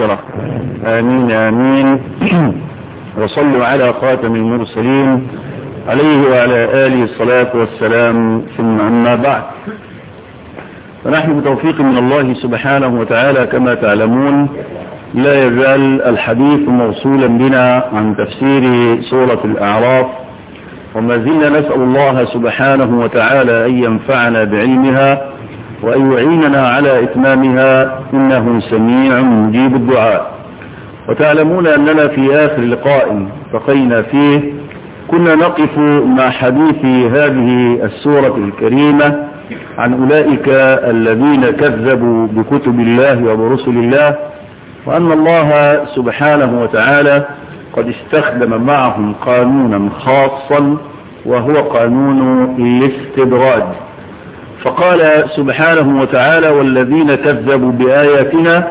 الآخرة آمين آمين وصلوا على خاتم المرسلين عليه وعلى آله الصلاة والسلام ثم أما بعد فنحن بتوفيق من الله سبحانه وتعالى كما تعلمون لا يزال الحديث موصولا بنا عن تفسير سورة الأعراف وما زلنا نسأل الله سبحانه وتعالى أن ينفعنا بعلمها وأن يعيننا على إتمامها إنه سميع مجيب الدعاء وتعلمون أننا في آخر لقاء التقينا فيه كنا نقف مع حديث هذه السورة الكريمة عن أولئك الذين كذبوا بكتب الله وبرسل الله وأن الله سبحانه وتعالى قد استخدم معهم قانونا خاصا وهو قانون الاستدراج فقال سبحانه وتعالى والذين كذبوا بآياتنا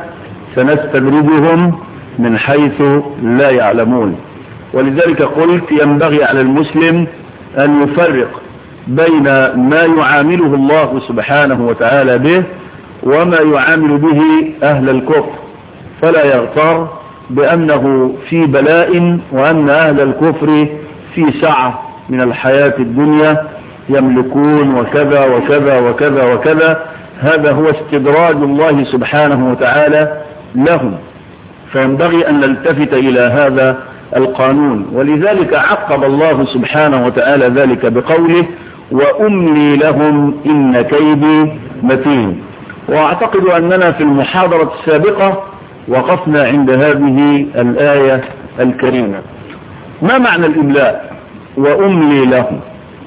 سنستدرجهم من حيث لا يعلمون ولذلك قلت ينبغي على المسلم أن يفرق بين ما يعامله الله سبحانه وتعالى به وما يعامل به أهل الكفر فلا يغتر بأنه في بلاء وأن أهل الكفر في سعة من الحياة الدنيا يملكون وكذا وكذا وكذا وكذا هذا هو استدراج الله سبحانه وتعالى لهم فينبغي أن نلتفت إلى هذا القانون ولذلك عقب الله سبحانه وتعالى ذلك بقوله وأملي لهم إن كيدي متين وأعتقد أننا في المحاضرة السابقة وقفنا عند هذه الآية الكريمة ما معنى الإملاء وأملي لهم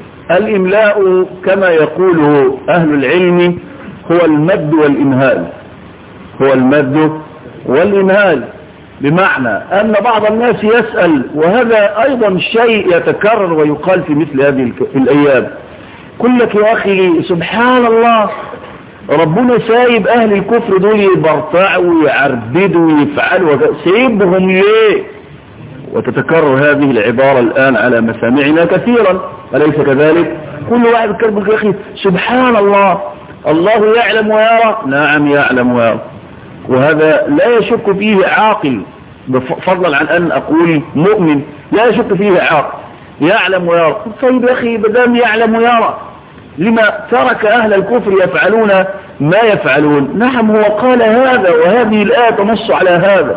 الإملاء كما يقول أهل العلم هو المد والإمهال هو المد والإمهال بمعنى أن بعض الناس يسأل وهذا أيضا شيء يتكرر ويقال في مثل هذه الأيام كل لك يا أخي سبحان الله ربنا سايب أهل الكفر دول يبرطعوا ويعربدوا ويفعلوا سيبهم ليه وتتكرر هذه العبارة الآن على مسامعنا كثيرا أليس كذلك كل واحد يتكلم يا أخي سبحان الله الله يعلم ويرى نعم يعلم ويرى وهذا لا يشك فيه عاقل فضلا عن أن أقول مؤمن لا يشك فيه عاقل يعلم ويرى طيب يا أخي بدام يعلم ويرى لما ترك أهل الكفر يفعلون ما يفعلون نعم هو قال هذا وهذه الآية تنص على هذا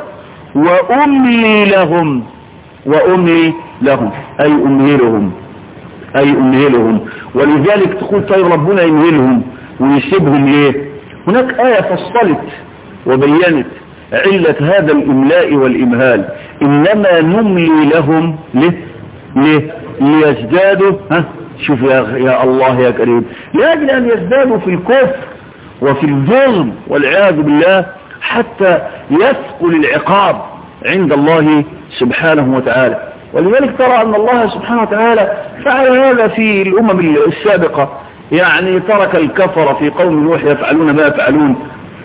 وأملي لهم وأملي لهم أي أمهلهم أي أمهلهم ولذلك تقول طيب ربنا يمهلهم ويسيبهم ليه هناك آية فصلت وبينت علة هذا الإملاء والإمهال إنما نملي لهم ليه ليه ليزدادوا ها شوف يا, يا الله يا كريم لأجل أن يزدادوا في الكفر وفي الظلم والعياذ بالله حتى يثقل العقاب عند الله سبحانه وتعالى ولذلك ترى أن الله سبحانه وتعالى فعل هذا في الأمم السابقة يعني ترك الكفر في قوم نوح يفعلون ما يفعلون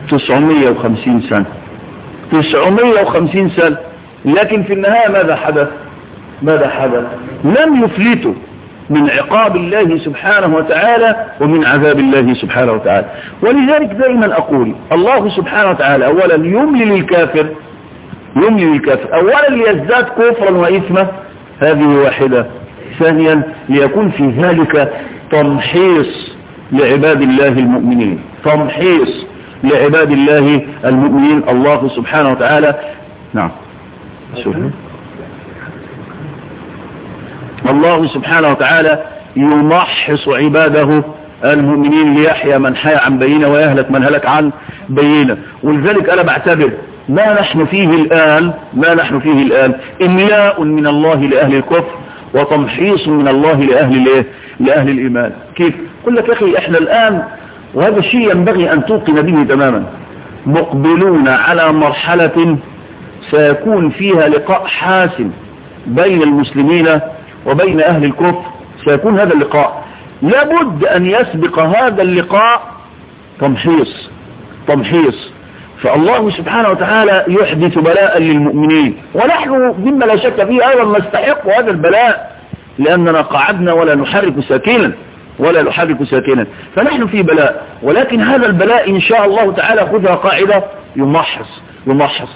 950 سنة 950 سنة لكن في النهاية ماذا حدث ماذا حدث لم يفلتوا من عقاب الله سبحانه وتعالى ومن عذاب الله سبحانه وتعالى ولذلك دائما أقول الله سبحانه وتعالى أولا يملي للكافر يملي للكافر أولا ليزداد كفرا وإثما هذه واحدة ثانيا ليكون في ذلك تمحيص لعباد الله المؤمنين تمحيص لعباد الله المؤمنين الله سبحانه وتعالى نعم شوفوا الله سبحانه وتعالى يمحص عباده المؤمنين ليحيى من حيا عن بينه ويهلك من هلك عن بينه ولذلك أنا بعتبر ما نحن فيه الآن ما نحن فيه الآن إملاء من الله لأهل الكفر وتمحيص من الله لأهل الايه لأهل الإيمان كيف قل لك يا أخي إحنا الآن وهذا الشيء ينبغي أن توقن به تماما مقبلون على مرحلة سيكون فيها لقاء حاسم بين المسلمين وبين أهل الكفر سيكون هذا اللقاء لابد أن يسبق هذا اللقاء تمحيص تمحيص فالله سبحانه وتعالى يحدث بلاء للمؤمنين ونحن مما لا شك فيه أيضا نستحق هذا البلاء لأننا قعدنا ولا نحرك ساكنا ولا نحرك ساكنا فنحن في بلاء ولكن هذا البلاء إن شاء الله تعالى خذها قاعدة يمحص يمحص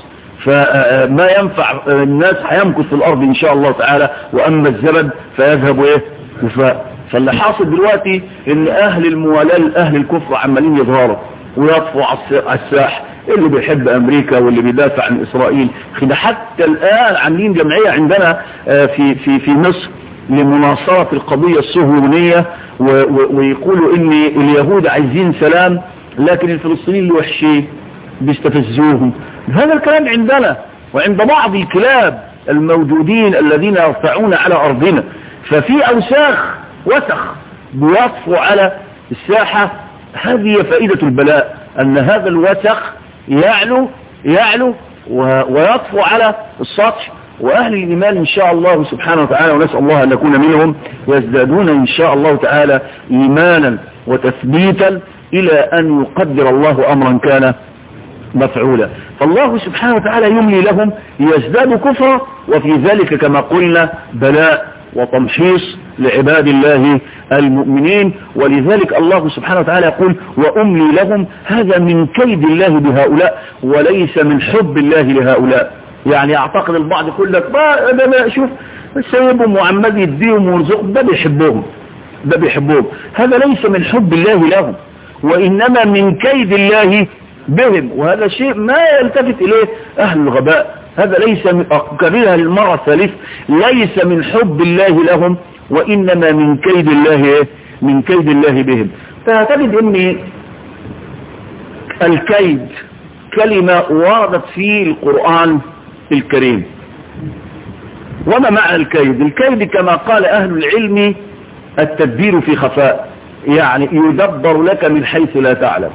فما ينفع الناس هيمكث في الارض ان شاء الله تعالى واما الزبد فيذهب ايه وفاء فاللي حاصل دلوقتي ان اهل الموالاة اهل الكفر عمالين يظهروا ويطفوا على الساح اللي بيحب امريكا واللي بيدافع عن اسرائيل ده حتى الان عاملين جمعية عندنا في في في مصر لمناصرة القضية الصهيونية ويقولوا ان اليهود عايزين سلام لكن الفلسطينيين اللي وحشين بيستفزوهم هذا الكلام عندنا وعند بعض الكلاب الموجودين الذين يرفعون على ارضنا ففي اوساخ وسخ بيطفو على الساحة هذه فائدة البلاء ان هذا الوسخ يعلو يعلو ويطفو على السطح واهل الايمان ان شاء الله سبحانه وتعالى ونسأل الله ان نكون منهم يزدادون ان شاء الله تعالى ايمانا وتثبيتا الى ان يقدر الله امرا كان مفعولا فالله سبحانه وتعالى يملي لهم ليزدادوا كفرا وفي ذلك كما قلنا بلاء وتمحيص لعباد الله المؤمنين ولذلك الله سبحانه وتعالى يقول وأملي لهم هذا من كيد الله بهؤلاء وليس من حب الله لهؤلاء يعني اعتقد البعض يقول لك ما ده ما شوف سيبهم وعمال يديهم ويرزقهم ده بيحبهم ده بيحبهم هذا ليس من حب الله لهم وإنما من كيد الله بهم وهذا شيء ما يلتفت إليه أهل الغباء هذا ليس من أكررها للمرة الثالث ليس من حب الله لهم وإنما من كيد الله من كيد الله بهم فهتجد أن الكيد كلمة وردت في القرآن الكريم وما معنى الكيد الكيد كما قال أهل العلم التدبير في خفاء يعني يدبر لك من حيث لا تعلم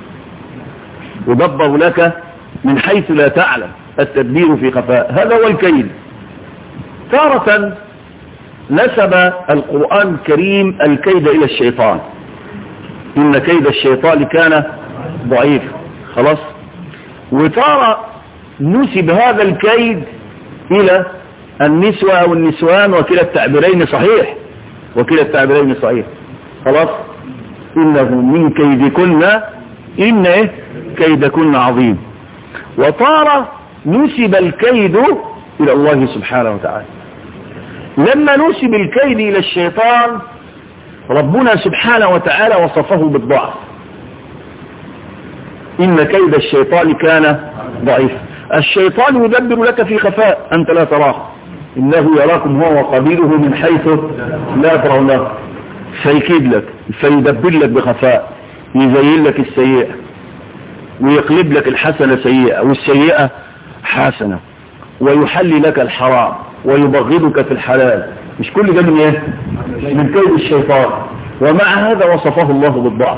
يدبر لك من حيث لا تعلم التدبير في خفاء هذا هو الكيد تارة نسب القرآن الكريم الكيد إلى الشيطان إن كيد الشيطان كان ضعيف خلاص وتارة نسب هذا الكيد إلى النسوة أو النسوان وكلا التعبيرين صحيح وكلا التعبيرين صحيح خلاص إنه من كيدكن إن إيه كيدكن عظيم وطار نسب الكيد إلى الله سبحانه وتعالى لما نسب الكيد إلى الشيطان ربنا سبحانه وتعالى وصفه بالضعف إن كيد الشيطان كان ضعيف الشيطان يدبر لك في خفاء أنت لا تراه إنه يراكم هو وقبيله من حيث لا ترونه فيكيد لك فيدبر لك بخفاء يزين لك السيئة ويقلب لك الحسنة سيئة والسيئة حسنة ويحلي لك الحرام ويبغضك في الحلال مش كل ده من ايه من كيد الشيطان ومع هذا وصفه الله بالضعف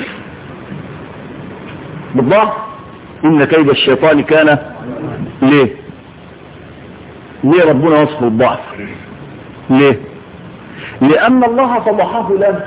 بالضعف ان كيد الشيطان كان ليه ليه ربنا وصفه بالضعف ليه لان الله فضحه لنا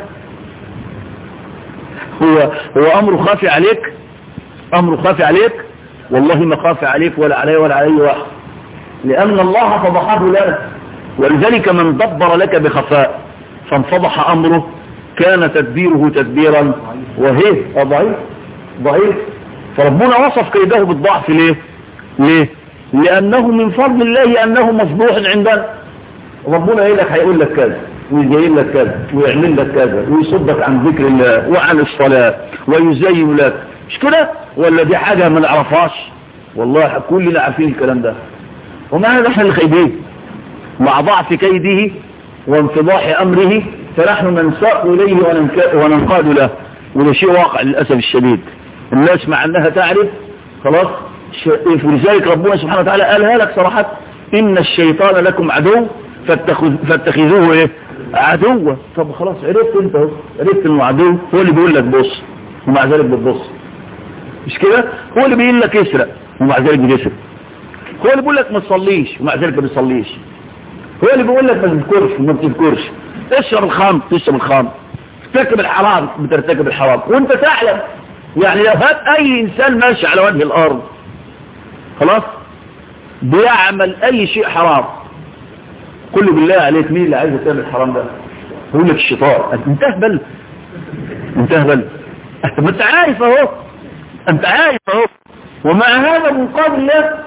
هو هو امره خافي عليك امره خافي عليك والله ما خافي عليك ولا علي ولا علي واحد لان الله فضحه لنا ولذلك من دبر لك بخفاء فانفضح امره كان تدبيره تدبيرا وهي ضعيف ضعيف فربنا وصف كيده بالضعف ليه ليه لانه من فضل الله انه مفضوح عندنا ربنا يقول لك هيقول لك كذا ويزين لك كذا ويعمل لك كذا ويصدك عن ذكر الله وعن الصلاة ويزين لك مش كده ولا دي حاجة ما نعرفهاش والله كلنا عارفين الكلام ده وما هذا احنا الخيبين مع ضعف كيده وانفضاح امره فنحن ننساق اليه وننقاد له وده شيء واقع للأسف الشديد الناس مع انها تعرف خلاص ولذلك ربنا سبحانه وتعالى قالها لك صراحة ان الشيطان لكم عدو فاتخذوه ايه عدوة طب خلاص عرفت انت اهو عرفت انه عدو هو اللي بيقول لك بص ومع ذلك بتبص مش كده هو اللي بيقول لك اسرق ومع ذلك بتسرق هو اللي بيقول لك ما تصليش ومع ذلك ما بتصليش هو اللي بيقول لك ما تذكرش وما بتذكرش اشرب الخمر تشرب الخمر ترتكب الحرام بترتكب الحرام وانت تعلم يعني لو هات اي انسان ماشي على وجه الارض خلاص بيعمل اي شيء حرام كله بالله عليك مين اللي عايز تعمل الحرام ده يقول لك الشيطان انت اهبل انت اهبل ما انت عارف اهو انت عارف اهو ومع هذا من قبل الله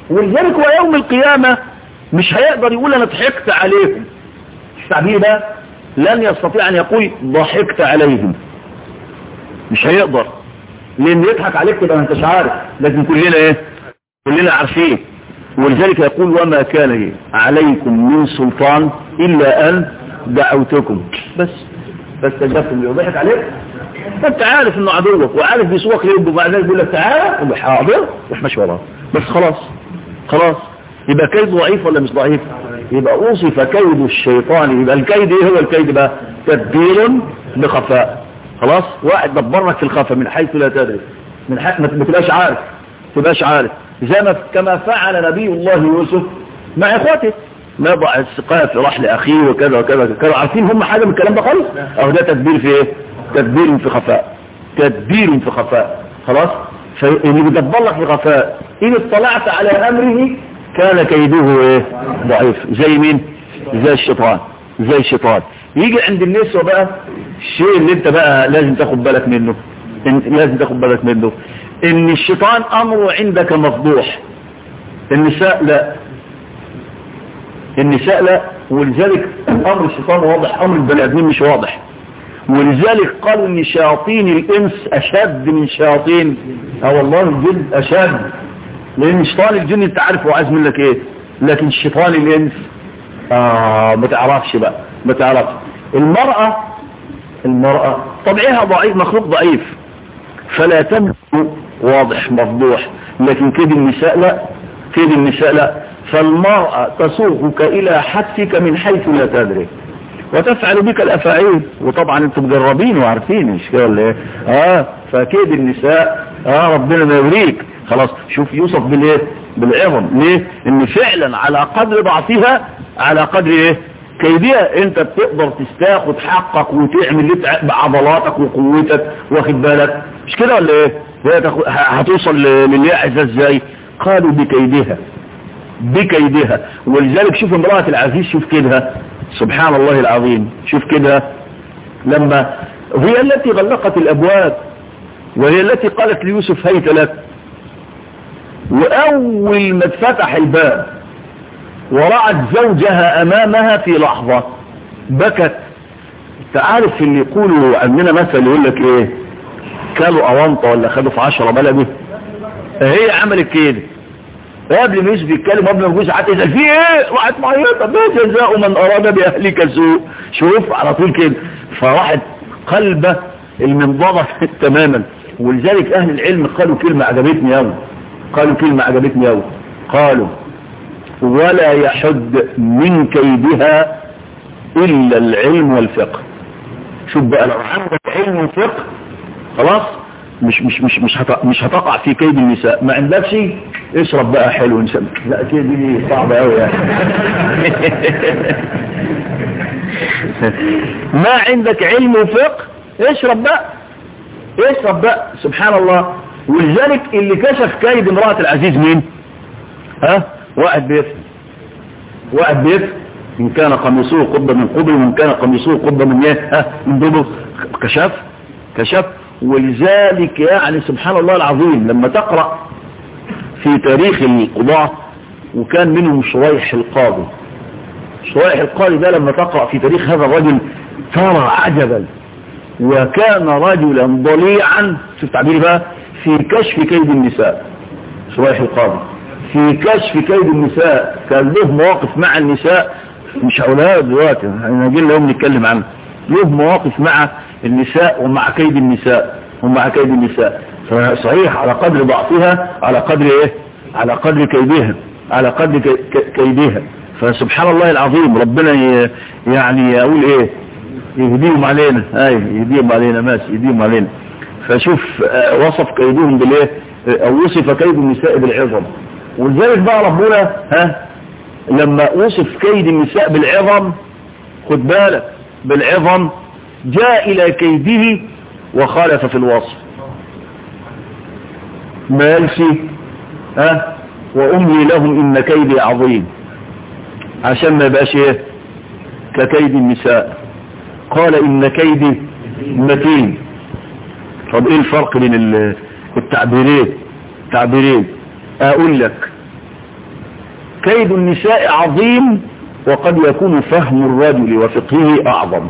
ولذلك هو يوم القيامة مش هيقدر يقول انا ضحكت عليهم التعبير ده لن يستطيع ان يقول ضحكت عليهم مش هيقدر لان يضحك عليك تبقى ما انتش عارف لازم كلنا ايه كلنا عارفين ولذلك يقول وما كان عليكم من سلطان الا ان دعوتكم بس فاستجبتم له ضحك عليك انت عارف انه عدوك وعارف بيسوق ليه وبعد ذلك يقول لك تعالى قول له حاضر روح ماشي وراه بس خلاص خلاص يبقى كيد ضعيف ولا مش ضعيف يبقى اوصف كيد الشيطان يبقى الكيد ايه هو الكيد بقى تدبير بخفاء خلاص واحد دبرك في الخفاء من حيث لا تدري من حيث ما تبقاش عارف ما تبقاش عارف زي ما كما فعل نبي الله يوسف مع اخواته ما ضع السقاية في رحل اخيه وكذا وكذا كانوا عارفين هم حاجة من الكلام ده خالص او ده تدبير في ايه تدبير في خفاء تدبير في خفاء خلاص فاللي بيدبر لك في خفاء ان اطلعت على امره كان كيده ايه ضعيف زي مين زي الشيطان زي الشيطان يجي عند النسوة بقى الشيء اللي انت بقى لازم تاخد بالك منه لازم تاخد بالك منه ان الشيطان امره عندك مفضوح النساء لا النساء لا ولذلك امر الشيطان واضح امر البني ادمين مش واضح ولذلك قالوا ان شياطين الانس اشد من شياطين اه والله الجن اشد لان شيطان الجن انت عارف هو عايز منك ايه لكن شيطان الانس اه ما تعرفش بقى ما تعرفش المرأة المرأة طبعها ضعيف مخلوق ضعيف فلا تملك واضح مفضوح لكن كيد النساء لا كيد النساء لا فالمرأة تسوقك الى حتفك من حيث لا تدري وتفعل بك الافاعيل وطبعا انتم مجربين وعارفين مش كده ولا ايه اه فكيد النساء اه ربنا ما يوريك خلاص شوف يوصف بالايه بالعظم ليه ان فعلا على قدر ضعفها على قدر ايه كيديها انت بتقدر تستاخد حقك وتعمل اللي بعضلاتك وقوتك واخد بالك مش كده ولا ايه هتوصل للي عايزاه ازاي قالوا بكيدها بكيدها ولذلك شوف امرأة العزيز شوف كده سبحان الله العظيم شوف كده لما هي التي غلقت الابواب وهي التي قالت ليوسف هيت لك واول ما اتفتح الباب ورأت زوجها امامها في لحظة بكت تعرف اللي يقولوا عندنا مثل يقول لك ايه كانوا اوانطة ولا خدوا في عشرة بلدي هي عملت كده قبل ما يوسف يتكلم قبل ما يجوز حتى يسأل في ايه راحت معيطة ما جزاء من اراد باهلك سوء شوف على طول كده فراحت قلبه المنضبط تماما ولذلك اهل العلم قالوا كلمة عجبتني قوي قالوا كلمة عجبتني قوي قالوا ولا يحد من كيدها الا العلم والفقه شوف بقى لو عندك علم وفقه خلاص مش مش مش مش مش هتقع في كيد النساء ما عندكش اشرب بقى حلو نسمع لا كده دي صعبه قوي يعني ما عندك علم وفقه اشرب بقى اشرب بقى سبحان الله ولذلك اللي كشف كيد امرأة العزيز مين ها واحد بيفهم واحد بيفهم ان كان قميصه قبة من قبل وان كان قميصه قبة من ايه ها من دبر كشف كشف ولذلك يعني سبحان الله العظيم لما تقرأ في تاريخ القضاة وكان منهم شريح القاضي شريح القاضي ده لما تقرأ في تاريخ هذا الرجل ترى عجبا وكان رجلا ضليعا شوف تعبيري بقى في كشف كيد النساء شريح القاضي في كشف كيد النساء كان له مواقف مع النساء مش هقولها دلوقتي هنجي لهم نتكلم عنه له مواقف مع النساء ومع كيد النساء ومع كيد النساء صحيح على قدر ضعفها على قدر ايه على قدر كيدها على قدر كيدها فسبحان الله العظيم ربنا يعني يقول ايه يهديهم علينا اي يهديهم علينا ماشي يهديهم علينا فشوف وصف كيدهم بالايه او وصف كيد النساء بالعظم ولذلك بقى ربنا ها لما وصف كيد النساء بالعظم خد بالك بالعظم جاء الى كيده وخالف في الوصف ما قالش ها واملي لهم ان كيدي عظيم عشان ما يبقاش ايه ككيد النساء قال ان كيدي متين طب ايه الفرق بين التعبيرين تعبيرين اقول لك كيد النساء عظيم وقد يكون فهم الرجل وفقهه اعظم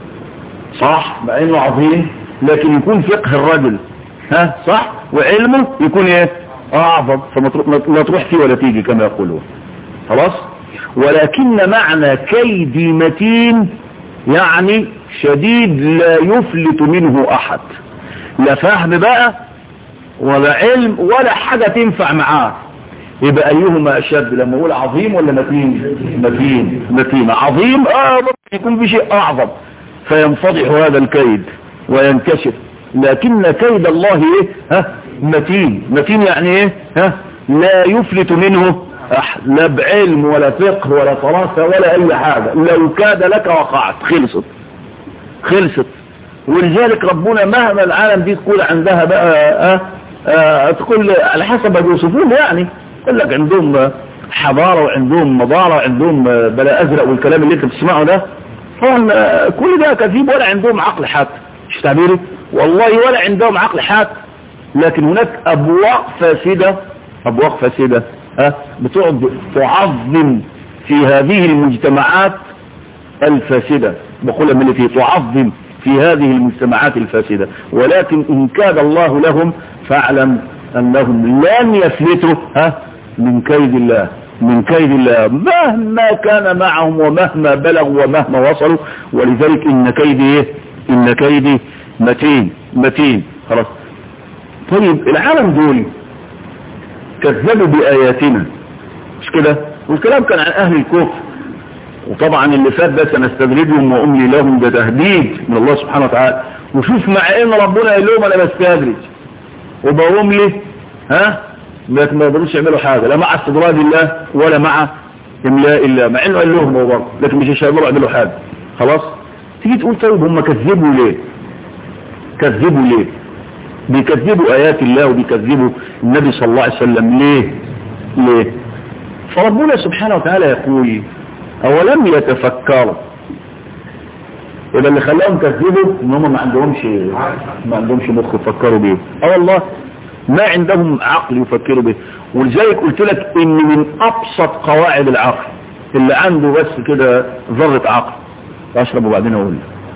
صح مع انه عظيم لكن يكون فقه الرجل ها صح وعلمه يكون ايه اعظم فما لا تروح فيه ولا تيجي كما يقولون خلاص ولكن معنى كيد متين يعني شديد لا يفلت منه احد لا فهم بقى ولا علم ولا حاجة تنفع معاه يبقى ايهما اشد لما اقول عظيم ولا متين متين متين عظيم اه يكون في شيء اعظم فينفضح هذا الكيد وينكشف لكن كيد الله ايه ها متين متين يعني ايه ها لا يفلت منه أحد لا بعلم ولا فقه ولا فراسة ولا اي حاجة لو كاد لك وقعت خلصت خلصت ولذلك ربنا مهما العالم دي تقول عندها بقى أه أه تقول على حسب ما يوصفون يعني يقول لك عندهم حضارة وعندهم مضارة وعندهم بلا ازرق والكلام اللي انت بتسمعه ده طبعا كل ده كذيب ولا عندهم عقل حتى مش تعبيري والله ولا عندهم عقل حتى لكن هناك ابواق فاسدة ابواق فاسدة ها بتقعد تعظم في هذه المجتمعات الفاسدة بقول من التي تعظم في هذه المجتمعات الفاسدة ولكن إن كاد الله لهم فاعلم أنهم لن يفلتوا ها من كيد الله من كيد الله مهما كان معهم ومهما بلغوا ومهما وصلوا ولذلك إن كيدي إيه إن كيدي متين متين خلاص طيب العالم دول كذبوا بآياتنا مش كده والكلام كان عن أهل الكفر وطبعا اللي فات ده سنستدرجهم وأملي لهم ده تهديد من الله سبحانه وتعالى وشوف مع ان ربنا قال لهم انا بستدرج وبأملي ها لكن ما يقدروش يعملوا حاجة لا مع استدراج الله ولا مع املاء الله مع انه قال لهم هو برضه لكن مش هيقدروا يعملوا حاجة خلاص تيجي تقول طيب هم كذبوا ليه كذبوا ليه بيكذبوا آيات الله وبيكذبوا النبي صلى الله عليه وسلم ليه ليه فربنا سبحانه وتعالى يقول أولم يتفكروا يبقى اللي خلاهم كذبوا ان هم ما عندهمش ما عندهمش مخ يفكروا بيه اه والله ما عندهم عقل يفكروا به ولذلك قلت لك ان من ابسط قواعد العقل اللي عنده بس كده ذرة عقل اشرب وبعدين اقول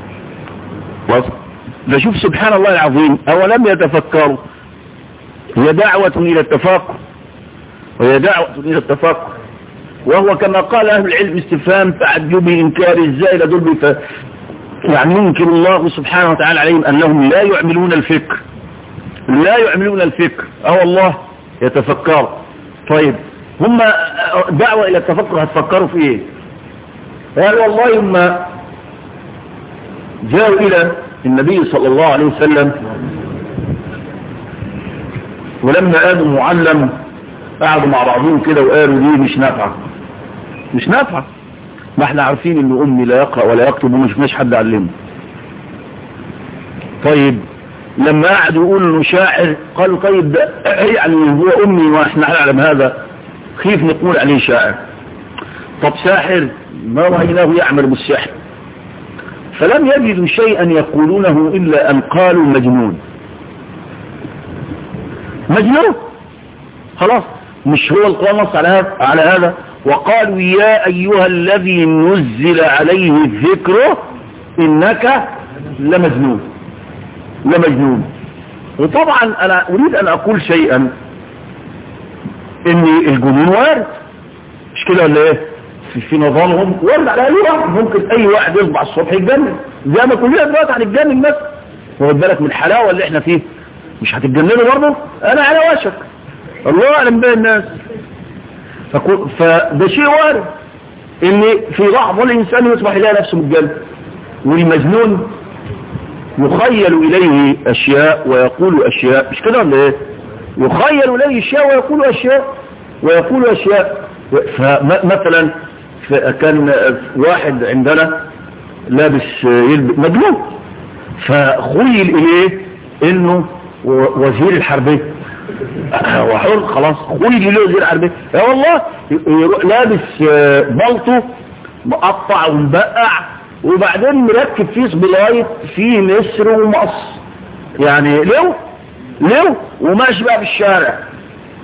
لك فشوف سبحان الله العظيم أولم يتفكروا هي دعوة إلى التفكر وهي دعوة إلى التفكر وهو كما قال أهل العلم استفهام تعجبي إنكار ازاي لدول بف... يعني ينكر الله سبحانه وتعالى عليهم أنهم لا يعملون الفكر لا يعملون الفكر أو الله يتفكر طيب هم دعوة إلى التفكر هتفكروا في إيه قال والله هم جاءوا إلى النبي صلى الله عليه وسلم ولما قالوا معلم قعدوا مع بعضهم كده وقالوا دي مش نافعة مش نافعة ما احنا عارفين ان امي لا يقرأ ولا يكتب وما شفناش حد علمه طيب لما قعدوا يقولوا انه شاعر قالوا طيب ده يعني هو امي واحنا نعلم هذا كيف نقول عليه شاعر طب ساحر ما رأيناه يعمل بالسحر فلم يجدوا شيئا يقولونه إلا أن قالوا مجنون مجنون خلاص مش هو القرآن نص على هذا على هذا وقالوا يا أيها الذي نزل عليه الذكر إنك لمجنون لمجنون وطبعا أنا أريد أن أقول شيئا إن الجنون وارد مش كده ولا إيه في, في نظامهم وارد على اي واحد ممكن اي واحد يصبح الصبح يتجنن زي ما كلنا دلوقتي هنتجنن مثلا واخد بالك من الحلاوه اللي احنا فيه مش هتتجننوا برضه انا على وشك الله اعلم بين الناس فده شيء وارد ان في لحظه الانسان يصبح يلاقي نفسه متجنن والمجنون يخيل اليه اشياء ويقول اشياء مش كده ولا ايه يخيل اليه اشياء ويقول اشياء ويقول اشياء فمثلا كان واحد عندنا لابس يلبس مجنون فخيل اليه انه وزير الحربية وحر خلاص خيل اليه وزير الحربية يا والله لابس بلطو مقطع ومبقع وبعدين مركب فيه سبلايت فيه نسر ومقص يعني ليه ليه وماشي بقى في الشارع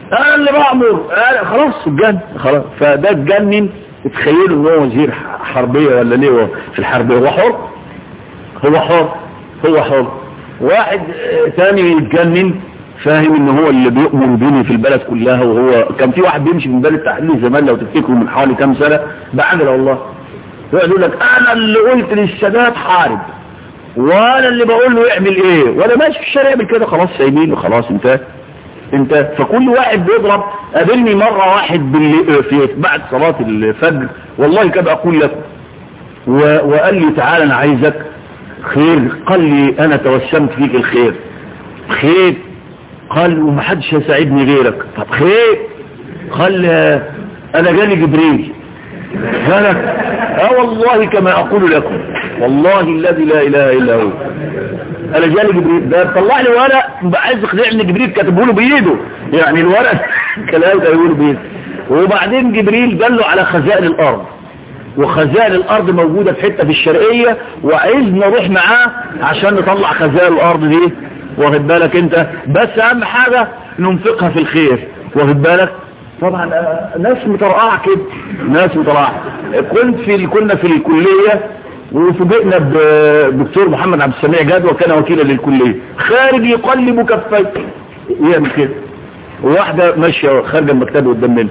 انا اللي بأمر أنا خلاص اتجنن خلاص فده اتجنن تخيلوا ان هو وزير حربية ولا ليه هو في الحربية هو حر هو حر هو حر واحد ثاني يتجنن فاهم ان هو اللي بيؤمر بيني في البلد كلها وهو كان في واحد بيمشي من بلد التحليل زمان لو تفتكروا من حوالي كام سنة بعجل والله يقول لك انا اللي قلت للسادات حارب وانا اللي بقول له يعمل ايه وانا ماشي في الشارع يعمل كده خلاص سايبينه خلاص انت انت فكل واحد بيضرب قابلني مرة واحد باللي في بعد صلاة الفجر والله كده اقول لك وقال لي تعالى انا عايزك خير قال لي انا توسمت فيك الخير خير قال ومحدش يساعدني غيرك طب خير قال انا جاني جبريل قالك اه والله كما اقول لكم والله الذي لا اله الا هو انا جاني جبريل ده طلع لي ورق عايز يقنعني جبريل كاتبه له بايده يعني الورق كلام كاتبه له بايده وبعدين جبريل قال له على خزائن الارض وخزائن الارض موجودة في حتة في الشرقية وعايزنا نروح معاه عشان نطلع خزائن الارض دي واخد بالك انت بس اهم حاجة ننفقها في الخير واخد بالك طبعا ناس مترقعة كده ناس مترقعة كنت في كنا في الكلية وفوجئنا بدكتور محمد عبد السميع جاد وكان وكيلا للكلية خارج يقلب كفيه يعمل كده وواحدة ماشية خارجة المكتب قدام منه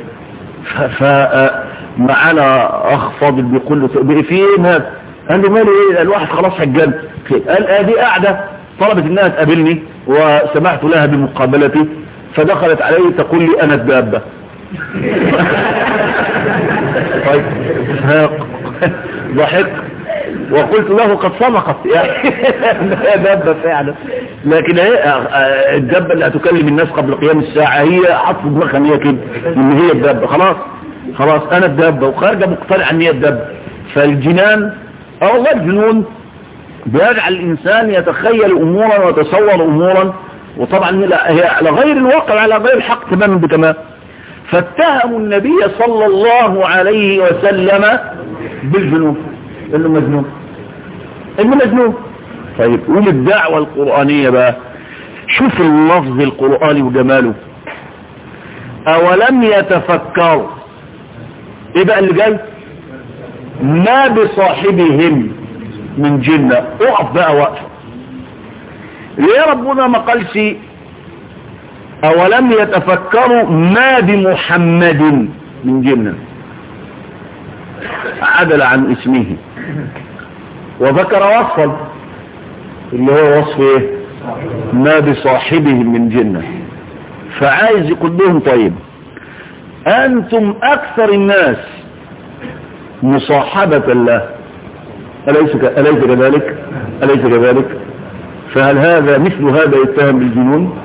فمعانا اخ فاضل بيقول له في ايه هذا قال له مالي ايه الواحد خلاص هجان قال ادي قاعدة طلبت انها تقابلني وسمحت لها بمقابلتي فدخلت علي تقول لي انا الدابة طيب ضحك وقلت له قد صدقت يعني دابة فعلا لكن الدابة اللي هتكلم الناس قبل قيام الساعة هي حط في دماغها ان هي كده ان هي الدابة خلاص خلاص انا الدابة وخارجة مقتنعة ان هي الدابة فالجنان اه والله الجنون بيجعل الانسان يتخيل امورا ويتصور امورا وطبعا هي على غير الواقع على غير الحق تماما بتمام فاتهموا النبي صلى الله عليه وسلم بالجنون انه مجنون انه مجنون طيب قول الدعوة القرآنية بقى شوف اللفظ القرآني وجماله اولم يتفكروا ايه بقى اللي جاي ما بصاحبهم من جنة اقف بقى وقفة ليه ربنا ما قالش اولم يتفكروا ما بمحمد من جنة عدل عن اسمه وذكر وصفا اللي هو وصف ايه ما بصاحبه من جنة فعايز يقول لهم طيب انتم اكثر الناس مصاحبة الله أليس, أليس كذلك أليس كذلك فهل هذا مثل هذا يتهم بالجنون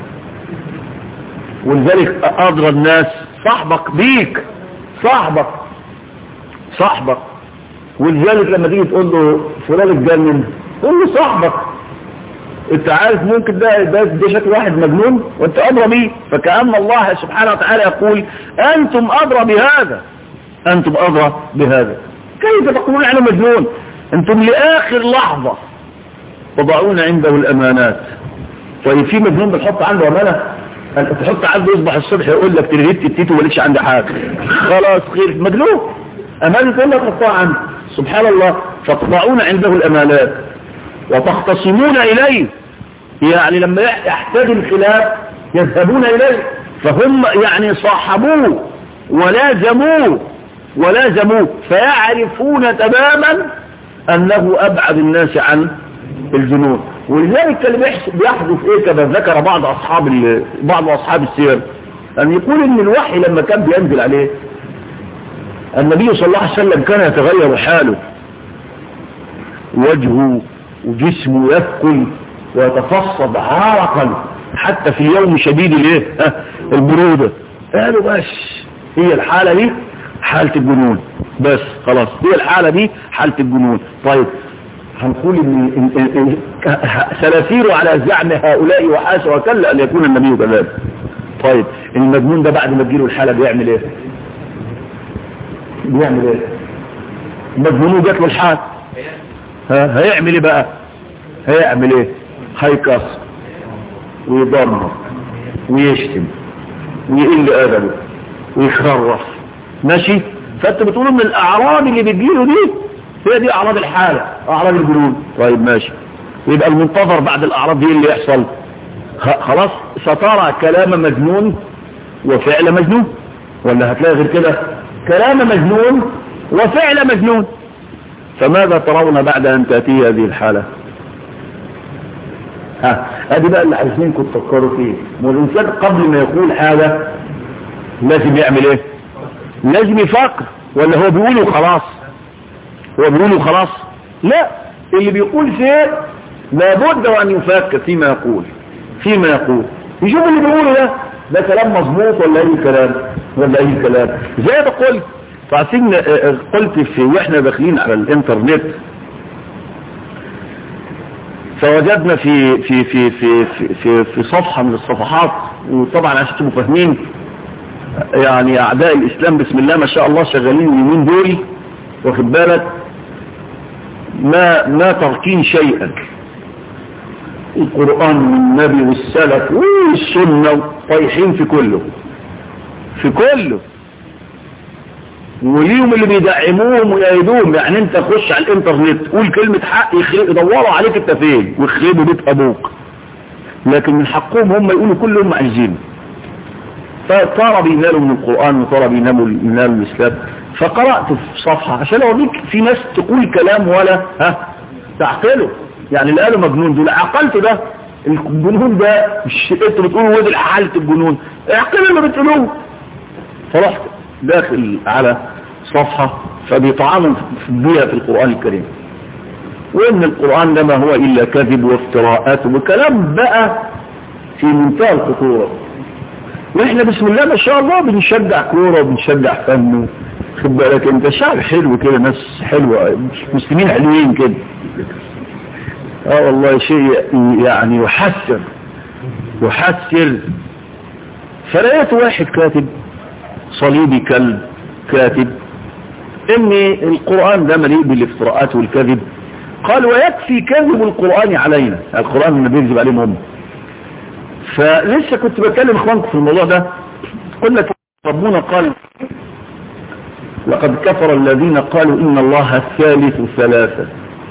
ولذلك أضرى الناس صاحبك بيك صاحبك صاحبك ولذلك لما تيجي تقول له فلان اتجنن قول له صاحبك انت عارف ممكن ده ده, ده شكل واحد مجنون وانت ادرى بيه فكأن الله سبحانه وتعالى يقول انتم ادرى بهذا انتم ادرى بهذا كيف تقولون عنه مجنون انتم لاخر لحظة تضعون عنده الامانات طيب في مجنون بتحط عنده امانة انت تحط عنده يصبح الصبح يقول لك ترهبت التيتو وليش عندي حاجة خلاص خير مجنون امانة تقول لك تحطها عنده سبحان الله فتضعون عنده الامانات وتختصمون اليه يعني لما يحتاج الخلاف يذهبون اليه فهم يعني صاحبوه ولازموه ولازموه فيعرفون تماما انه ابعد الناس عن الجنون ولذلك اللي بيحدث ايه كما ذكر بعض اصحاب بعض اصحاب السير ان يقول ان الوحي لما كان بينزل عليه النبي صلى الله عليه وسلم كان يتغير حاله وجهه وجسمه يثقل ويتفصد عرقا حتى في يوم شديد الايه البرودة قالوا بس هي الحالة دي حالة الجنون بس خلاص هي الحالة دي حالة الجنون طيب هنقول ان سنسير على زعم هؤلاء وحاشا وكلا ان يكون النبي كذلك طيب المجنون ده بعد ما تجيله الحالة بيعمل ايه بيعمل ايه المجنون جات له الحال ها هيعمل ايه بقى هيعمل ايه هيكسر ويضرب ويشتم ويقل ادبه ويخرف ماشي فانت بتقول ان الاعراض اللي بتجيله دي هي دي اعراض الحالة اعراض الجنون طيب ماشي يبقى المنتظر بعد الاعراض دي اللي يحصل خلاص سترى كلام مجنون وفعل مجنون ولا هتلاقي غير كده كلام مجنون وفعل مجنون فماذا ترون بعد ان تأتي هذه الحالة ها ادي بقى اللي عايزينكم تفكروا فيه والانسان قبل ما يقول حاجة لازم يعمل ايه لازم يفكر ولا هو بيقوله خلاص هو بيقوله خلاص لا اللي بيقول شيء لابد وان يفكر فيما يقول فيما يقول يشوف اللي بيقوله ده ده كلام مظبوط ولا اي كلام ولا اي كلام زي ما قلت فعسين قلت في واحنا داخلين على الانترنت فوجدنا في في في في في في, في صفحة من الصفحات وطبعا عشان تبقوا فاهمين يعني اعداء الاسلام بسم الله ما شاء الله شغالين اليومين دول واخد بالك ما ما تركين شيئا القرآن والنبي والسلف والسنة طايحين في كله في كله وليهم اللي بيدعموهم ويأيدوهم يعني انت خش على الانترنت قول كلمة حق يدوروا عليك انت فين ويخربوا بيت ابوك لكن من حقهم هم يقولوا كل هم عايزينه فترى بينالوا من القرآن وترى بينالوا من الإسلام فقرأت في صفحة عشان اوريك في ناس تقول كلام ولا ها تعقله يعني اللي قالوا مجنون دول عقلت ده الجنون ده مش انتوا بتقولوا ودي حالة الجنون اعقل اللي بتقولوه فرحت داخل على صفحة فبيطعنوا بيها في القرآن الكريم وان القرآن ده ما هو الا كذب وافتراءات وكلام بقى في منتهى الخطورة واحنا بسم الله ما شاء الله بنشجع كورة وبنشجع فن خد بالك انت شعب حلو كده ناس حلوة مسلمين حلوين كده اه والله شيء يعني يحسر يحسر فلقيت واحد كاتب صليبي كلب كاتب ان القرآن ده مليء بالافتراءات والكذب قال ويكفي كذب القرآن علينا القرآن اللي بيكذب عليهم هم فلسه كنت بتكلم اخوانكم في الموضوع ده قلنا ربنا قال لقد كفر الذين قالوا ان الله ثالث ثلاثة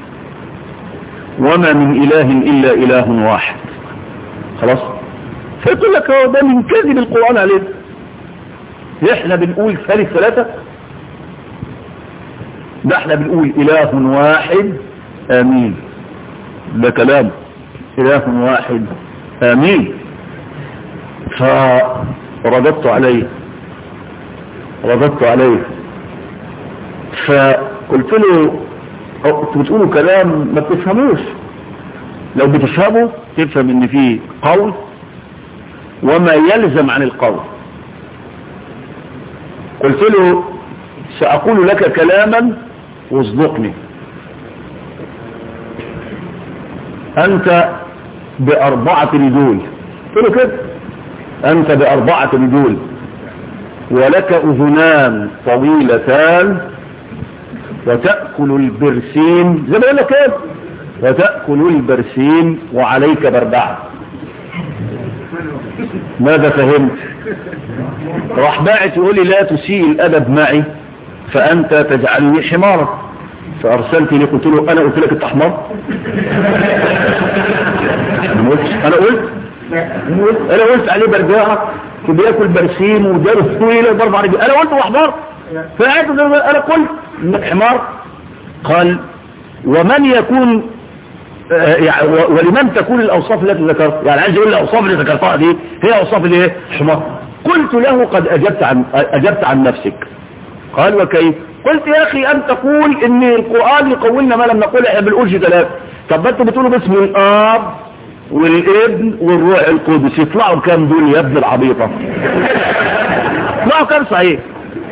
وما من اله الا اله واحد خلاص فيقول لك هو ده من كذب القرآن عليه احنا بنقول ثالث ثلاثة ده احنا بنقول اله واحد امين ده كلام اله واحد امين فرددت عليه رددت عليه فقلت له انتوا بتقولوا كلام ما بتفهموش لو بتفهموا تفهم ان فيه قول وما يلزم عن القول قلت له سأقول لك كلاما واصدقني أنت بأربعة رجول قلت له كده أنت بأربعة رجول ولك أذنان طويلتان وتأكل البرسيم زي ما يقول لك كده وتأكل البرسيم وعليك بربعة ماذا فهمت راح باعت يقول لي لا تسيء الأدب معي فأنت تجعلني حمارا فأرسلت لي قلت له أنا قلت لك أنت حمار أنا قلت أنا قلت أنا قلت عليه برجاعة بياكل برسيم وداره طويلة وبرفع رجل أنا قلت هو حمار فقعدت أنا قلت إنك حمار قال ومن يكون يعني ولمن تكون الأوصاف التي ذكرت يعني عايز يقول الأوصاف اللي ذكرتها دي هي أوصاف الايه حمار قلت له قد أجبت عن, أجبت عن نفسك قال وكيف قلت يا أخي أن تقول إن القرآن يقولنا ما لم نقول إحنا بنقولش ثلاث طب أنتوا بتقولوا باسم الآب والابن والروح القدس يطلعوا كام دول يا ابن العبيطة يطلعوا كام صحيح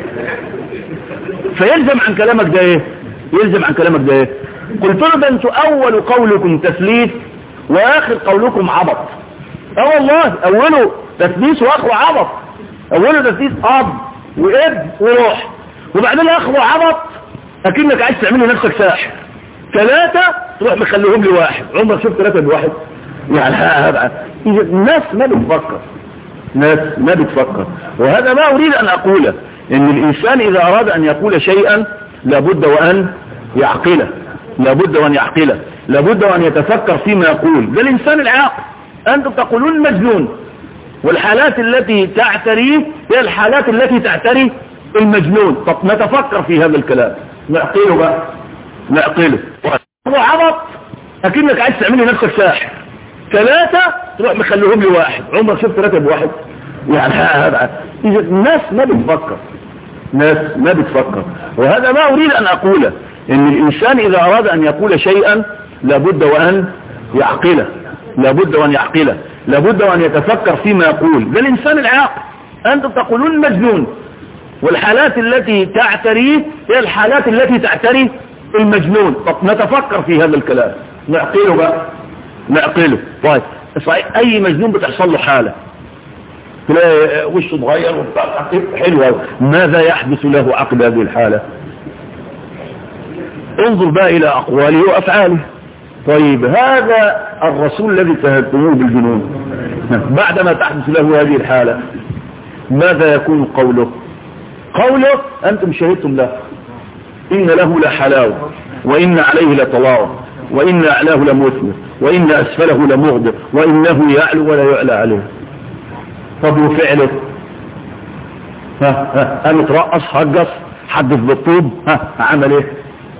فيلزم عن كلامك ده ايه يلزم عن كلامك ده ايه قلت له ده انتوا اول قولكم تثليث واخر قولكم عبط اه والله اوله تثليث واخره عبط اوله تثليث اب وابن وروح وبعدين اخره عبط اكنك عايز تعمل نفسك ساحر ثلاثة تروح مخليهم لي واحد عمرك شفت ثلاثة بواحد يعني هذا الناس ما بتفكر ناس ما بتفكر وهذا ما اريد ان اقوله ان الانسان اذا اراد ان يقول شيئا لابد وان يعقله لابد وان يعقله لابد وان يتفكر فيما يقول ده الانسان العاقل انتم تقولون المجنون والحالات التي تعتريه هي الحالات التي تعتري المجنون طب نتفكر في هذا الكلام نعقله بقى نعقله هو عبط اكنك عايز تعمل نفسك ساحر ثلاثة تروح مخليهم لي واحد عمرك شفت ثلاثة بواحد يعني هذا الناس ما بتفكر ناس ما بتفكر وهذا ما اريد ان اقوله ان الانسان اذا اراد ان يقول شيئا لابد وان يعقله لابد وان يعقله لابد وان يتفكر فيما يقول ده الانسان العاقل انتم تقولون المجنون والحالات التي تعتريه هي الحالات التي تعتري المجنون طب نتفكر في هذا الكلام نعقله بقى نعقله طيب صحيح اي مجنون بتحصل له حالة تلاقي وشه اتغير وبتاع حلوة ماذا يحدث له عقب هذه الحالة انظر بقى الى اقواله وافعاله طيب هذا الرسول الذي اتهمتموه بالجنون بعدما تحدث له هذه الحالة ماذا يكون قوله قوله انتم شهدتم له ان له لحلاوة وان عليه لطلاوة وان اعلاه لمثمر وان اسفله لمغضب وانه يعلو ولا يعلى عليه طب وفعله ها ها قام اترقص هجص حدث بالطوب ها عمل ايه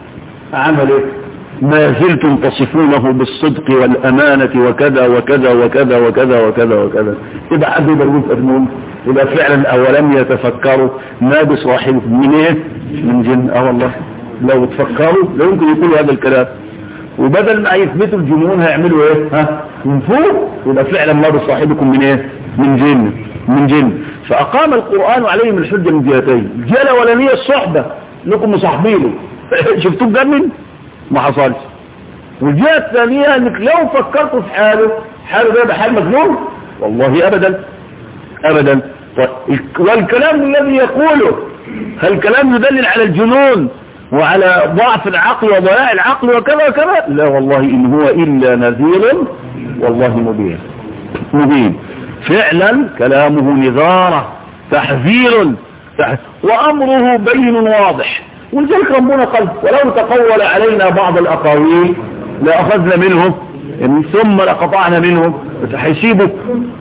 عمل ايه ما زلتم تصفونه بالصدق والأمانة وكذا وكذا وكذا وكذا وكذا وكذا يبقى حد يقدر يفهمون يبقى فعلا أولم يتفكروا ما بصاحبكم من ايه من جن اه والله لو تفكروا لا يمكن يقولوا هذا الكلام وبدل ما يثبتوا الجنون هيعملوا ايه ها من فوق يبقى فعلا ما بصاحبكم من ايه من جن من جن فأقام القرآن عليهم الحجة من جهتين الجهة الأولانية الصحبة انكم مصاحبينه شفتوه جنن ما حصلش والجهة الثانية انك لو فكرت في حاله حاله ده بحال مجنون والله ابدا ابدا والكلام الذي يقوله هل كلام يدلل على الجنون وعلى ضعف العقل وضياع العقل وكذا وكذا لا والله ان هو الا نذير والله مبين مبين فعلا كلامه نذارة تحذير وامره بين واضح ولذلك ربنا قال ولو تقول علينا بعض الأقاويل لأخذنا منهم ثم لقطعنا منهم هيسيبه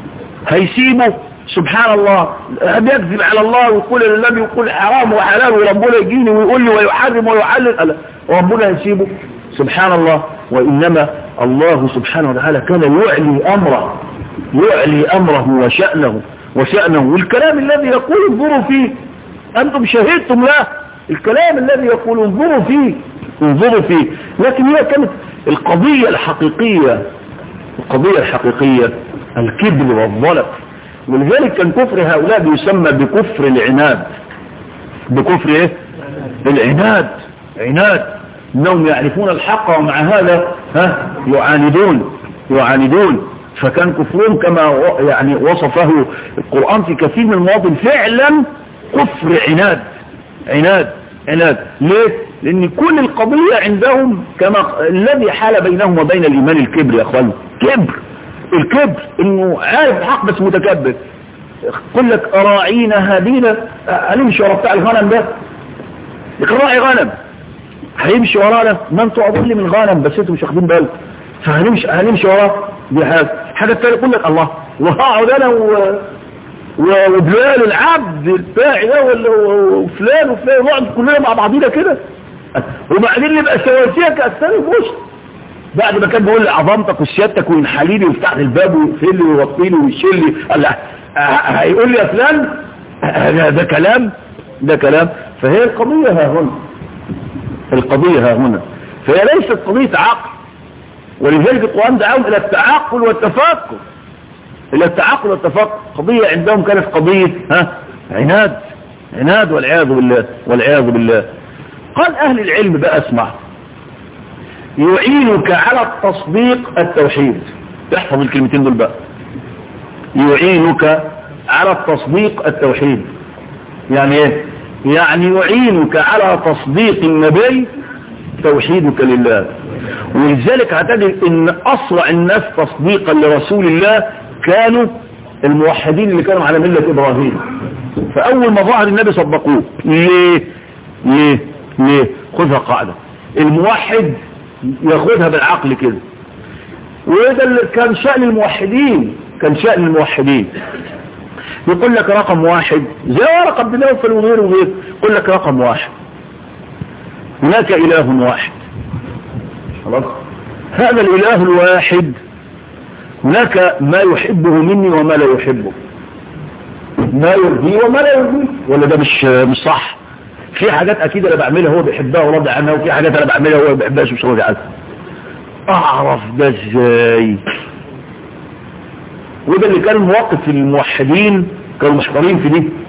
هيسيبه سبحان الله بيكذب على الله ويقول النبي يقول حرام وحلال وربنا يجيني ويقول لي ويحرم ويحلل وربنا يسيبه سبحان الله وإنما الله سبحانه وتعالى كان يعلي أمره يعلي أمره وشأنه وشأنه والكلام الذي يقول انظروا فيه أنتم شهدتم له الكلام الذي يقول انظروا فيه انظروا فيه لكن هي كانت القضية الحقيقية القضية الحقيقية الكبر والظلم ولذلك كان كفر هؤلاء بيسمى بكفر العناد بكفر ايه العناد عناد انهم يعرفون الحق ومع هذا ها يعاندون يعاندون فكان كفرهم كما يعني وصفه القرآن في كثير من المواطن فعلا كفر عناد عناد عناد ليه لان كل القضية عندهم كما الذي حال بينهم وبين الايمان الكبر يا اخوان كبر الكبر انه عارف الحق بس متكبر يقول لك اراعينا هدينا هنمشي ورا بتاع الغنم ده راعي غنم هيمشي ورانا ما انتوا اضل من غنم بس انتوا مش واخدين بالكم فهنمشي هنمشي وراه دي حاجه حاجه ثانيه يقول لك الله وهقعد انا و... وبلال العبد بتاعي ده وفلان وفلان نقعد كلنا مع بعضينا كده وبعدين نبقى سواسيه كأسان البوش بعد ما كان بيقول لي عظمتك وسيادتك وينحلي لي ويفتح لي الباب ويقفل لي ويوطي لي ويشيل لي قال لا هيقول لي يا فلان ده كلام ده كلام فهي القضية ها هنا القضية ها هنا فهي ليست قضية عقل ولذلك القرآن دعاهم إلى التعقل والتفكر إلى التعقل والتفكر قضية عندهم كانت قضية ها عناد عناد والعياذ بالله والعياذ بالله قال أهل العلم بقى اسمع يعينك على التصديق التوحيد احفظ الكلمتين دول بقى يعينك على التصديق التوحيد يعني ايه يعني يعينك على تصديق النبي توحيدك لله ولذلك هتجد ان اسرع الناس تصديقا لرسول الله كانوا الموحدين اللي كانوا على ملة ابراهيم فاول ما ظهر النبي صدقوه ليه ليه ليه خذها قاعدة الموحد ياخدها بالعقل كده وده اللي كان شأن الموحدين كان شأن الموحدين يقول لك رقم واحد زي ورقة بن نوفل وغيره وغيره يقول لك رقم واحد هناك إله واحد خلاص هذا الإله الواحد هناك ما يحبه مني وما لا يحبه ما يرضيه وما لا يرضيه ولا ده مش مش صح في حاجات اكيد انا بعملها هو بيحبها وراضي عنها وفي حاجات انا بعملها وهو ما بيحبهاش ومش راضي عنها اعرف ده ازاي وده اللي كان مواقف الموحدين كانوا مشهورين في دي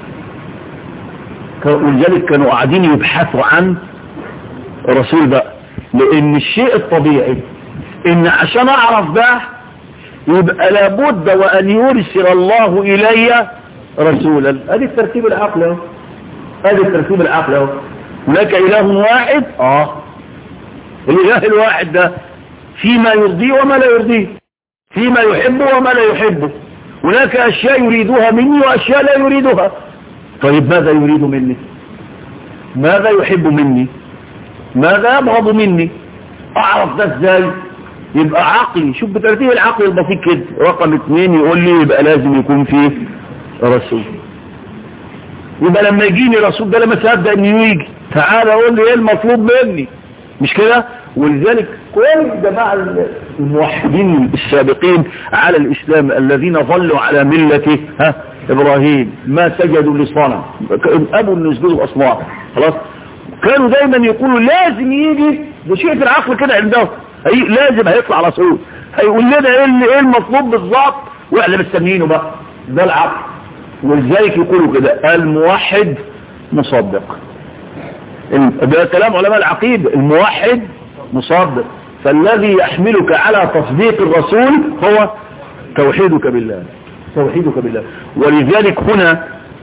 ولذلك كانوا قاعدين يبحثوا عن الرسول بقى لان الشيء الطبيعي ان عشان اعرف ده يبقى لابد وان يرسل الله الي رسولا ادي الترتيب العقلي اهو ادي الترتيب العقلي اهو هناك اله واحد اه الاله الواحد ده فيما يرضيه وما لا يرضيه فيما يحبه وما لا يحبه هناك اشياء يريدها مني واشياء لا يريدها طيب ماذا يريد مني ماذا يحب مني ماذا يبغض مني اعرف ده ازاي يبقى عقلي شوف بترتيب العقل البسيط كده رقم اثنين يقول لي يبقى لازم يكون فيه رسول يبقى لما يجيني رسول ده لما صدق انه يجي تعالى قول لي ايه المطلوب مني مش كده ولذلك كل جماعة الموحدين السابقين على الاسلام الذين ظلوا على ملة ها ابراهيم ما سجدوا لصنم ابوا النسجود الاصنام خلاص كانوا دايما يقولوا لازم يجي ده شيء في العقل كده عندهم هي لازم هيطلع رسول هيقول لنا ايه ايه المطلوب بالظبط واحنا مستنيينه بقى ده العقل ولذلك يقولوا كده الموحد مصدق ده كلام علماء العقيدة الموحد مصدق فالذي يحملك على تصديق الرسول هو توحيدك بالله توحيدك بالله ولذلك هنا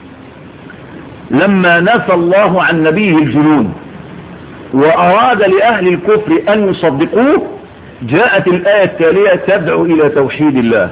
لما نفى الله عن نبيه الجنون وأراد لأهل الكفر أن يصدقوه جاءت الآية التالية تدعو إلى توحيد الله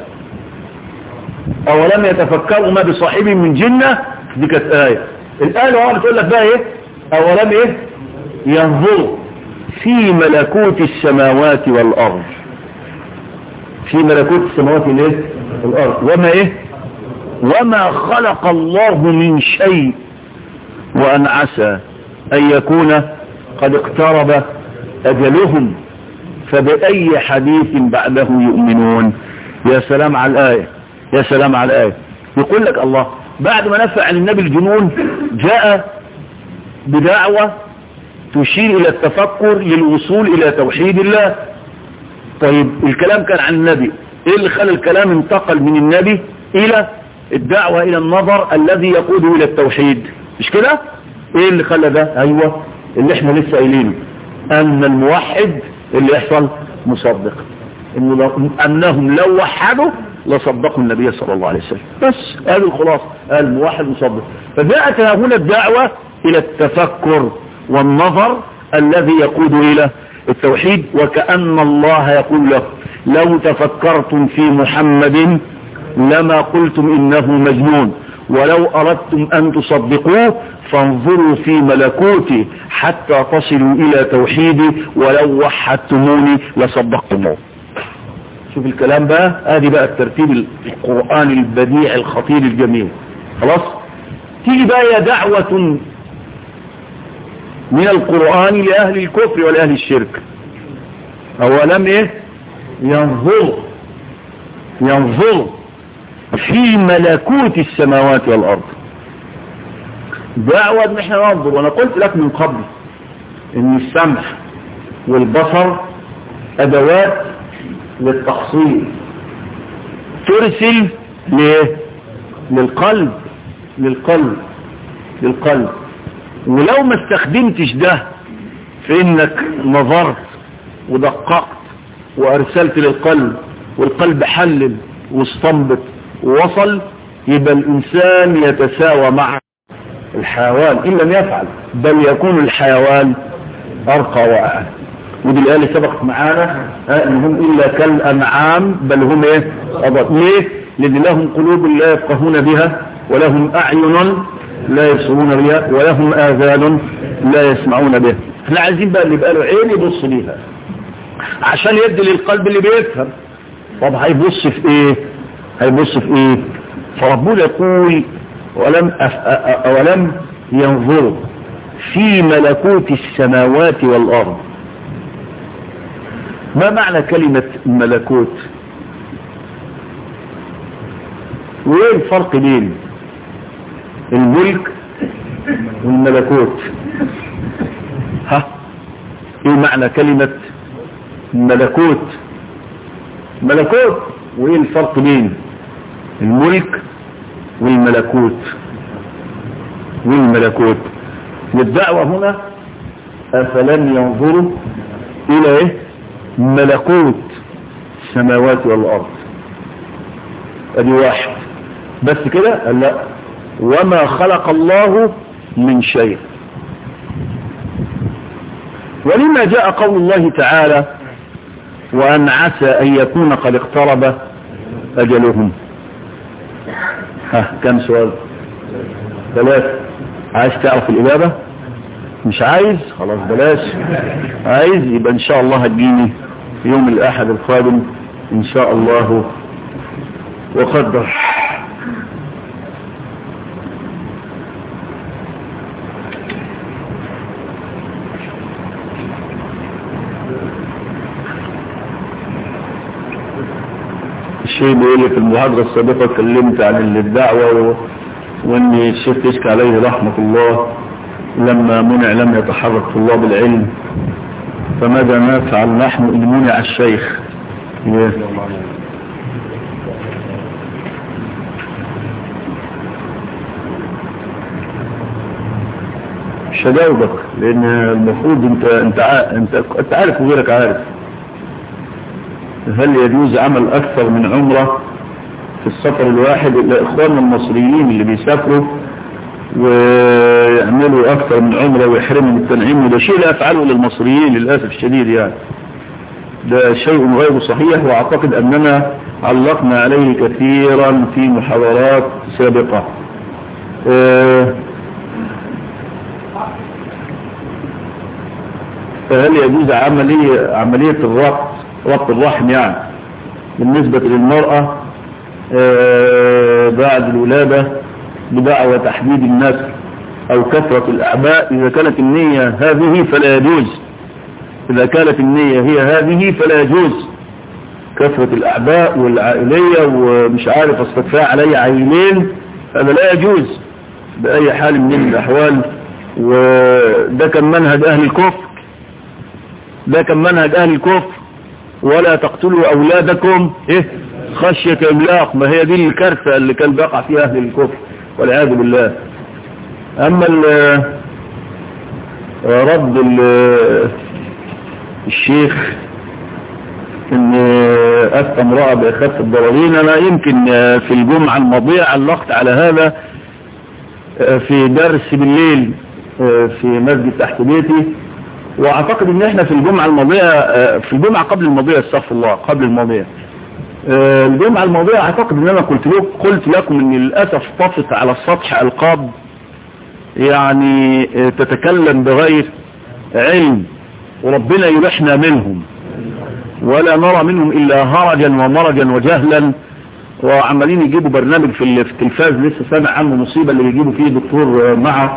أولم يتفكروا ما بصاحبهم من جنة دي كانت آية الآية اللي بتقول لك بقى إيه أولم إيه ينظروا في ملكوت السماوات والأرض في ملكوت السماوات والإيه والأرض وما إيه وما خلق الله من شيء وأن عسى أن يكون قد اقترب أجلهم فبأي حديث بعده يؤمنون يا سلام على الآية يا سلام على الآية يقول لك الله بعد ما نفع عن النبي الجنون جاء بدعوة تشير إلى التفكر للوصول إلى توحيد الله طيب الكلام كان عن النبي إيه اللي خلى الكلام انتقل من النبي إلى الدعوة إلى النظر الذي يقود إلى التوحيد مش كده إيه اللي خلى ده أيوة اللي احنا لسه قايلينه أن الموحد اللي يحصل مصدق إنه لو أنهم لو وحدوا لصدقوا النبي صلى الله عليه وسلم بس هذه الخلاصة الموحد مصدق فجاءت هنا الدعوة إلى التفكر والنظر الذي يقود إلى التوحيد وكأن الله يقول له لو تفكرتم في محمد لما قلتم إنه مجنون ولو أردتم أن تصدقوه فانظروا في ملكوتي حتى تصلوا إلى توحيدي ولو وحدتموني لصدقتموه شوف الكلام بقى ادي بقى الترتيب القرآني البديع الخطير الجميل خلاص تيجي بقى يا دعوة من القرآن لأهل الكفر ولأهل الشرك أولم إيه ينظر ينظر في ملكوت السماوات والأرض دعوة ان احنا ننظر وانا قلت لك من قبل ان السمع والبصر ادوات للتحصيل ترسل ليه للقلب للقلب للقلب ولو ما استخدمتش ده في انك نظرت ودققت وارسلت للقلب والقلب حلل واستنبط ووصل يبقى الانسان يتساوى مع الحيوان ان لم يفعل بل يكون الحيوان ارقى واعلى ودي الآية سبقت معانا ان هم الا كالانعام بل هم ايه أضل. ليه لأن لهم قلوب لا يفقهون بها ولهم أعين لا يبصرون بها ولهم آذان لا يسمعون بها احنا عايزين بقى اللي بقى له عين يبص ليها عشان يدي للقلب اللي بيفهم طب هيبص في ايه هيبص في ايه فربنا يقول ولم أف... أ... ولم ينظروا في ملكوت السماوات والأرض ما معنى كلمة ملكوت وايه الفرق بين الملك والملكوت ها ايه معنى كلمة ملكوت ملكوت وايه الفرق بين الملك والملكوت والملكوت والدعوة هنا أفلم ينظروا إلى إيه ملكوت السماوات والأرض أدي واحد بس كده لا وما خلق الله من شيء ولما جاء قول الله تعالى وأن عسى أن يكون قد اقترب أجلهم ها كم سؤال ثلاثة عايز تعرف الإجابة مش عايز خلاص بلاش عايز يبقى إن شاء الله هتجيني يوم الأحد القادم إن شاء الله وقدر الشيء بيقول لي في المحاضرة السابقة اتكلمت عن الدعوة و... وان الشيخ يشكى عليه رحمة الله لما منع لم يتحرك طلاب العلم فماذا نفعل نحن ان منع الشيخ مش هجاوبك لان المفروض انت انت انت, انت عارف وغيرك عارف هل يجوز عمل اكثر من عمره في السفر الواحد لاخواننا المصريين اللي بيسافروا ويعملوا اكثر من عمره ويحرموا التنعيم وده شيء لا يفعله للمصريين للاسف الشديد يعني ده شيء غير صحيح واعتقد اننا علقنا عليه كثيرا في محاضرات سابقة أه فهل يجوز عملية, عملية الربط ربط الرحم يعني بالنسبة للمرأة أه بعد الولادة بدعوة تحديد النسل او كثرة الاعباء اذا كانت النية هذه فلا يجوز اذا كانت النية هي هذه فلا يجوز كثرة الاعباء والعائلية ومش عارف استدفاع علي عينين هذا لا يجوز باي حال من الاحوال وده كان منهج اهل الكفر ده كان منهج اهل الكفر ولا تقتلوا اولادكم ايه خشية املاق ما هي دي الكارثة اللي كان بيقع فيها اهل الكفر والعياذ بالله اما رد الشيخ ان افتى امرأة باخف الضررين انا يمكن في الجمعة الماضية علقت على هذا في درس بالليل في مسجد تحت بيتي واعتقد ان احنا في الجمعة الماضية في الجمعة قبل الماضية استغفر الله قبل الماضية الجمعة الماضية اعتقد ان انا قلت لكم قلت لكم ان للأسف طفت على السطح القاب يعني تتكلم بغير علم وربنا يرحنا منهم ولا نرى منهم الا هرجا ومرجا وجهلا وعمالين يجيبوا برنامج في التلفاز لسه سامع عنه مصيبة اللي بيجيبوا فيه دكتور مع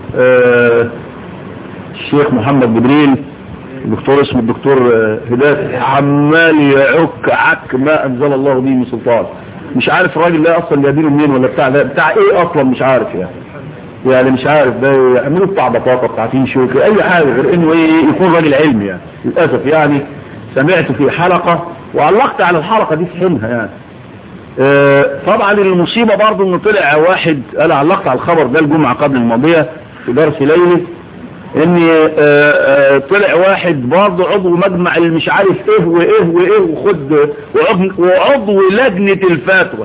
الشيخ محمد جبريل الدكتور اسمه الدكتور هداية عمال يعك عك ما انزل الله به من سلطان مش عارف الراجل ده اصلا جايبينه منين ولا بتاع ده بتاع ايه اصلا مش عارف يعني يعني مش عارف ده يعملوا بتاع بطاطا بتاع شوكة اي حاجة غير انه ايه يكون راجل علمي يعني للاسف يعني سمعت في حلقة وعلقت على الحلقة دي في حينها يعني اه طبعا المصيبة برضو انه طلع واحد انا علقت على الخبر ده الجمعة قبل الماضية في درس ليلي ان اه اه طلع واحد برضه عضو مجمع اللي مش عارف ايه وايه وايه وخد وعضو لجنة الفتوى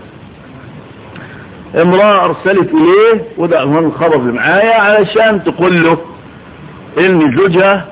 امرأة ارسلت اليه وده عنوان الخبر اللي معايا علشان تقول له ان زوجها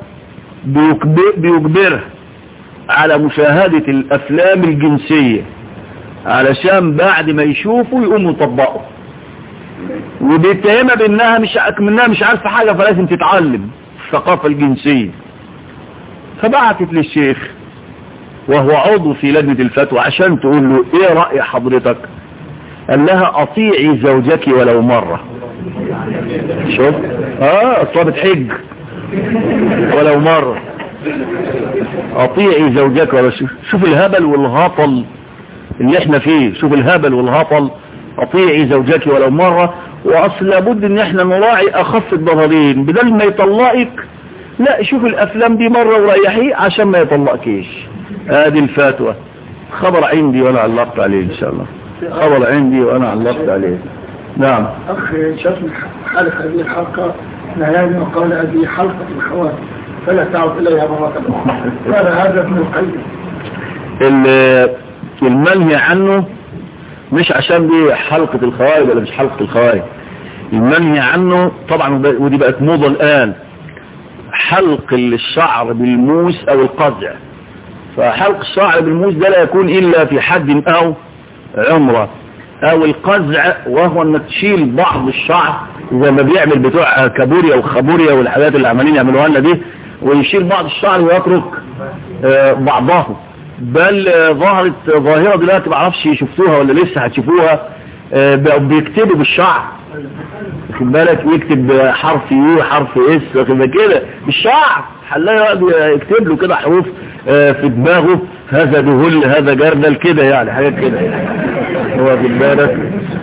بيجبرها على مشاهدة الافلام الجنسية علشان بعد ما يشوفوا يقوموا يطبقوا وبيتهمها بانها مش منها مش عارفه حاجه فلازم تتعلم الثقافه الجنسيه فبعتت للشيخ وهو عضو في لجنه الفتوى عشان تقول له ايه راي حضرتك قال لها اطيعي زوجك ولو مره شوف اه اصابت حج ولو مره اطيعي زوجك ولو شوف, شوف الهبل والهطل اللي احنا فيه شوف الهبل والهطل اطيعي زوجك ولو مرة واصل لابد ان احنا نراعي اخف الضررين بدل ما يطلقك لا شوف الافلام دي مرة وريحيه عشان ما يطلقكيش ادي الفتوى خبر عندي وانا علقت عليه ان شاء الله خبر عندي وانا علقت عليه نعم اخ شاف حالة هذه الحلقة نهاني وقال هذه حلقة الخواتم فلا تعود اليها مرة اخرى قال هذا ابن القيم المنهي عنه مش عشان دي حلقة الخوارج ولا مش حلقة الخوارج المنهي عنه طبعا ودي بقت موضة الآن حلق الشعر بالموس او القزع فحلق الشعر بالموس ده لا يكون الا في حد او عمرة او القزع وهو انك تشيل بعض الشعر زي ما بيعمل بتوع كابوريا وخابوريا والحاجات اللي عمالين يعملوها لنا دي ويشيل بعض الشعر ويترك بعضه بل ظهرت ظاهرة دلوقتي ما اعرفش شفتوها ولا لسه هتشوفوها بيكتبوا بالشعر واخد بالك يكتب حرف يو حرف اس واخد كده بالشعر حلاقي يقعد يكتب له كده حروف في دماغه هذا دهل هذا جردل كده يعني حاجات كده هو واخد بالك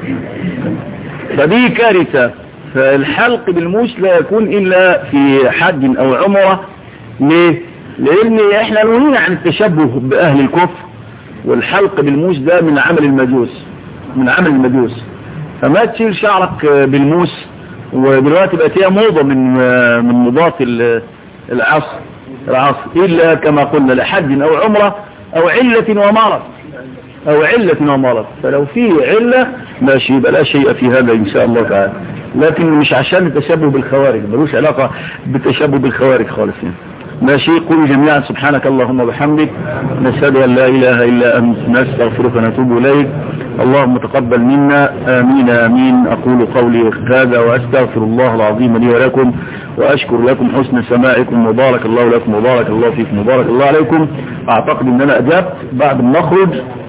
فدي كارثة فالحلق بالموس لا يكون الا في حج او عمره ليه لان احنا نهينا عن التشبه باهل الكفر والحلق بالموس ده من عمل المجوس من عمل المجوس فما تشيل شعرك بالموس ودلوقتي بقت هي موضة من من موضات العصر العصر الا كما قلنا لحج او عمرة او علة ومرض او علة ومرض فلو في علة ماشي يبقى لا شيء في هذا ان شاء الله تعالى لكن مش عشان التشبه بالخوارج ملوش علاقة بالتشبه بالخوارج خالص يعني. ماشي قولوا جميعا سبحانك اللهم وبحمدك نشهد أن لا إله إلا أنت نستغفرك ونتوب إليك اللهم تقبل منا آمين آمين أقول قولي هذا وأستغفر الله العظيم لي ولكم وأشكر لكم حسن سماعكم وبارك الله لكم وبارك الله فيكم وبارك الله عليكم أعتقد أن أنا أجبت بعد ما نخرج